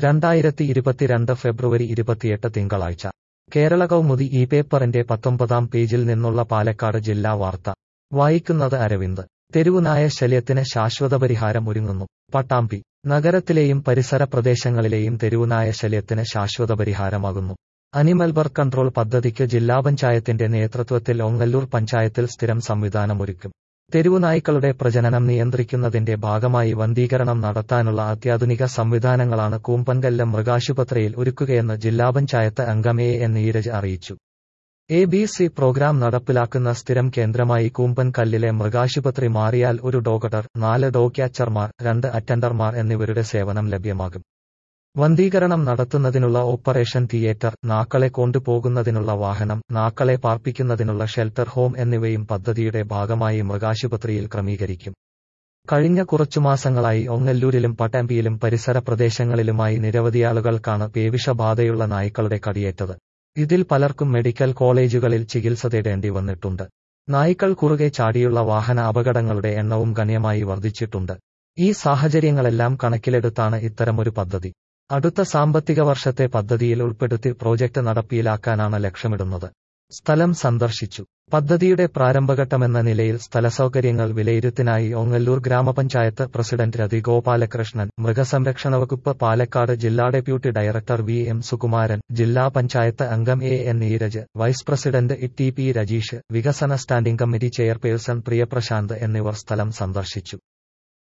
രണ്ടായിരത്തി ഇരുപത്തിരണ്ട് ഫെബ്രുവരി ഇരുപത്തിയെട്ട് തിങ്കളാഴ്ച കേരള കൗമുദി ഈ പേപ്പറിന്റെ പത്തൊമ്പതാം പേജിൽ നിന്നുള്ള പാലക്കാട് ജില്ലാ വാർത്ത വായിക്കുന്നത് അരവിന്ദ് തെരുവുനായ ശല്യത്തിന് ശാശ്വത പരിഹാരം ഒരുങ്ങുന്നു പട്ടാമ്പി നഗരത്തിലെയും പരിസര പ്രദേശങ്ങളിലെയും തെരുവുനായ ശല്യത്തിന് ശാശ്വത പരിഹാരമാകുന്നു അനിമൽ ബർത്ത് കൺട്രോൾ പദ്ധതിക്ക് ജില്ലാ പഞ്ചായത്തിന്റെ നേതൃത്വത്തിൽ ഒങ്ങല്ലൂർ പഞ്ചായത്തിൽ സ്ഥിരം സംവിധാനമൊരുക്കും തെരുവുനായ്ക്കളുടെ പ്രജനനം നിയന്ത്രിക്കുന്നതിന്റെ ഭാഗമായി വന്ധീകരണം നടത്താനുള്ള അത്യാധുനിക സംവിധാനങ്ങളാണ് കൂമ്പൻകല്ലം മൃഗാശുപത്രിയിൽ ഒരുക്കുകയെന്ന് ജില്ലാ പഞ്ചായത്ത് അംഗം എ എൻ നീരജ് അറിയിച്ചു എ ബി സി പ്രോഗ്രാം നടപ്പിലാക്കുന്ന സ്ഥിരം കേന്ദ്രമായി കൂമ്പൻകല്ലിലെ മൃഗാശുപത്രി മാറിയാൽ ഒരു ഡോക്ടർ നാല് ഡോഗ് ക്യാച്ചർമാർ രണ്ട് അറ്റൻഡർമാർ എന്നിവരുടെ സേവനം ലഭ്യമാകും വന്ധീകരണം നടത്തുന്നതിനുള്ള ഓപ്പറേഷൻ തിയേറ്റർ നാക്കളെ കൊണ്ടുപോകുന്നതിനുള്ള വാഹനം നാക്കളെ പാർപ്പിക്കുന്നതിനുള്ള ഷെൽട്ടർ ഹോം എന്നിവയും പദ്ധതിയുടെ ഭാഗമായി മൃഗാശുപത്രിയിൽ ക്രമീകരിക്കും കഴിഞ്ഞ കുറച്ചു മാസങ്ങളായി ഒങ്ങല്ലൂരിലും പട്ടാമ്പിയിലും പരിസര പ്രദേശങ്ങളിലുമായി നിരവധിയാളുകൾക്കാണ് പേവിഷബാധയുള്ള നായ്ക്കളുടെ കടിയേറ്റത് ഇതിൽ പലർക്കും മെഡിക്കൽ കോളേജുകളിൽ ചികിത്സ തേടേണ്ടി വന്നിട്ടുണ്ട് നായ്ക്കൾ കുറുകെ ചാടിയുള്ള വാഹന അപകടങ്ങളുടെ എണ്ണവും ഗണ്യമായി വർദ്ധിച്ചിട്ടുണ്ട് ഈ സാഹചര്യങ്ങളെല്ലാം കണക്കിലെടുത്താണ് ഇത്തരമൊരു പദ്ധതി അടുത്ത സാമ്പത്തിക വർഷത്തെ പദ്ധതിയിൽ ഉൾപ്പെടുത്തി പ്രോജക്ട് നടപ്പിലാക്കാനാണ് ലക്ഷ്യമിടുന്നത് സ്ഥലം സന്ദർശിച്ചു പദ്ധതിയുടെ പ്രാരംഭഘട്ടമെന്ന നിലയിൽ സ്ഥലസൗകര്യങ്ങൾ വിലയിരുത്തിനായി ഓങ്ങല്ലൂർ ഗ്രാമപഞ്ചായത്ത് പ്രസിഡന്റ് രതി ഗോപാലകൃഷ്ണൻ മൃഗസംരക്ഷണ വകുപ്പ് പാലക്കാട് ജില്ലാ deputy director V M Sukumaran ജില്ലാ പഞ്ചായത്ത് അംഗം A N Neeraj vice president T P Rajeesh വികസന സ്റ്റാൻഡിംഗ് കമ്മിറ്റി ചെയർപേഴ്സൺ പ്രിയപ്രശാന്ത് എന്നിവർ സ്ഥലം സന്ദർശിച്ചു